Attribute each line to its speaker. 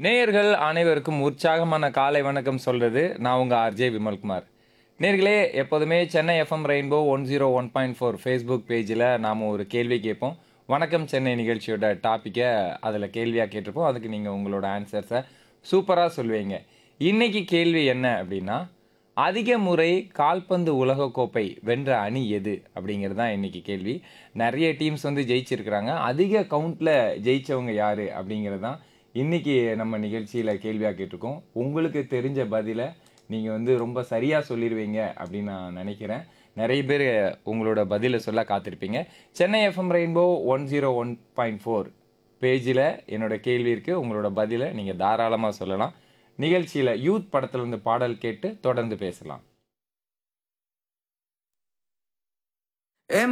Speaker 1: நேயர்கள் அனைவருக்கும் உற்சாகமான காலை வணக்கம் சொல்றது நான் உங்க ஆர்ஜே விமல்குமார் நேர்களே எப்போதுமே Chennai FM rainbow one zero one point four Facebook பேஜில் நாம் ஒரு கேள்வி கேட்போம் வணக்கம் சென்னை நிகழ்ச்சியோட டாப்பிக்கை அதில் கேள்வியாக கேட்டிருப்போம் அதுக்கு நீங்கள் உங்களோட ஆன்சர்ஸை சூப்பராக சொல்லுவீங்க இன்னைக்கு கேள்வி என்ன அப்படின்னா அதிக முறை கால்பந்து உலகக்கோப்பை வென்ற அணி எது அப்படிங்கிறது தான் இன்னைக்கு கேள்வி நிறைய டீம்ஸ் வந்து ஜெயிச்சிருக்கிறாங்க அதிக கவுண்ட்ல ஜெயிச்சவங்க யாரு அப்படிங்கிறது தான் இன்னைக்கு நம்ம நிகழ்ச்சியில் கேள்வியாக கேட்டிருக்கோம் உங்களுக்கு தெரிஞ்ச பதிலை நீங்கள் வந்து ரொம்ப சரியாக சொல்லிடுவீங்க அப்படின்னு நான் நினைக்கிறேன் நிறைய பேர் உங்களோட பதிலை சொல்ல காத்திருப்பீங்க Chennai FM rainbow one zero one point four பேஜில் என்னோட கேள்வி இருக்குது உங்களோட பதிலை நீங்கள் தாராளமாக சொல்லலாம் நிகழ்ச்சியில் யூத் படத்துல இருந்து பாடல் கேட்டு தொடர்ந்து பேசலாம்